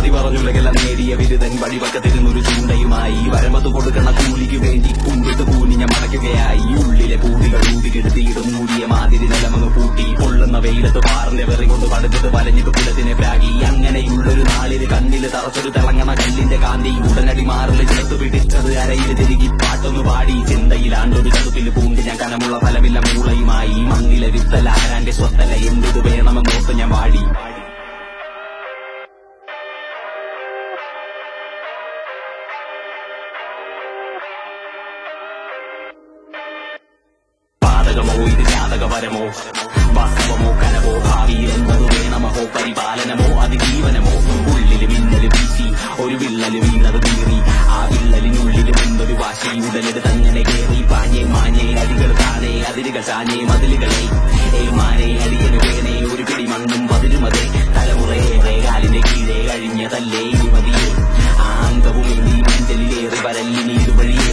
മതി പറഞ്ഞുള്ളതെല്ലാം നേടിയ ബിരുദൻ വഴിവക്കത്തിരുന്നൊരു ചൂണ്ടയുമായി വരമ്പത്ത് കൊടുക്കണ കൂലിക്ക് വേണ്ടി കുമ്പിട്ട് കൂലിഞ്ഞ മടക്കുകയായി ഉള്ളിലെ പൂതികൾ ഊതികെടുത്തിയിടും മൂടിയ മാതിരി നിലമങ്ങ് പൂട്ടി പൊള്ളുന്ന വെയിലത്ത് പാറിന്റെ വെറി കൊണ്ട് പടുത്തിട്ട് വലഞ്ഞിട്ട് കുലത്തിനെ പ്രാഗി അങ്ങനെയുള്ളൊരു നാളില് കണ്ണില് തറച്ചൊരു തിളങ്ങണ കല്ലിന്റെ കാന്തി ഉടനടി മാറില് ചേർത്ത് പിടിച്ചത് അരയിൽ തിരികി പാട്ടൊന്ന് പാടി ചിന്തയിലാണ്ടൊരു ചതുപ്പിൽ പൂണ്ട് ഞാൻ കനമുള്ള ഫലമില്ല മൂളയുമായി മണ്ണിലെ വിത്തല ആരാന്റെ സ്വത്തല എന്തിത് വേണമെന്നോർത്ത് ഞാൻ വാടി പാതകമോ ഇത് ജാതകപരമോ വാസ്തവമോ കനവോ ഭാവിയിൽ എന്നത് വേണമഹോ പരിപാലനമോ അതിജീവനമോ ഉള്ളില് മിന്നല് വീശി ഒരു വിള്ളല് വീണത് വീറി ആ വിള്ളലിനുള്ളിലും എന്തൊരു വാശി ഉടലെടുത്ത് അങ്ങനെ കേറി പാഞ്ഞേ മാഞ്ഞേ അടികൾ താനേ അതിരുകൾ ചാഞ്ഞേ മതിലുകളെ ഏ മാനേ അടിയന് വേണേ ഒരു പിടി മണ്ണും പതിരുമതേ തലമുറയേറെ കാലിന്റെ കീഴേ കഴിഞ്ഞതല്ലേ യുവതിയെ ആ അംഗവും ഇനി മഞ്ചലിലേറെ വരല്ലിനി ഇതുവഴിയേ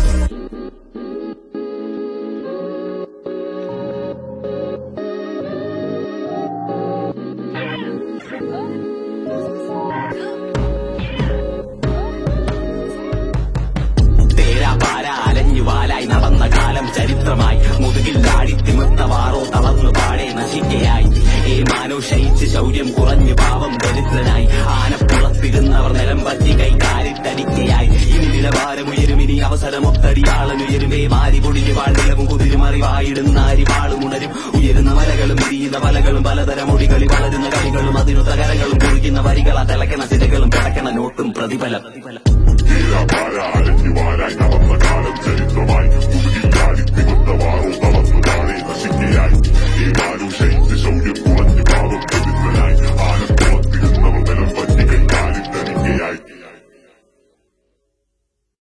തേരാപാര അലഞ്ഞു വാലായി നടന്ന കാലം ചരിത്രമായി മുതുകിൽ കാടി തിമിർത്ത വാറോ തളർന്നു പാടെ നശിക്കയായി ഏ മാനോ ശയിച്ച് ശൗര്യം കുറഞ്ഞു പാവം ദരിദ്രനായി ആനപ്പുറത്തിരുന്നവർ നിലം പറ്റി കൈ കാലിട്ടടിക്കയായി ഇനി നിലവാരമുയരും ഇനി അവസരമൊത്തടിയാളനുയരുമേ മാരി പൊടിഞ്ഞു വാഴിലവും കുതിരുമറിവായിടുന്ന അരിവാളും ഉണരും ഉയരുന്ന മലകളും വിരിയുന്ന വലകളും പലതരം ഒടികളി വളരുന്ന കളികളും അതിനു തകരങ്ങളും കുറിക്കുന്ന വരികളാ തിളക്കണ ചിരകളും കിടക്കണ നോട്ടും പ്രതിഫലം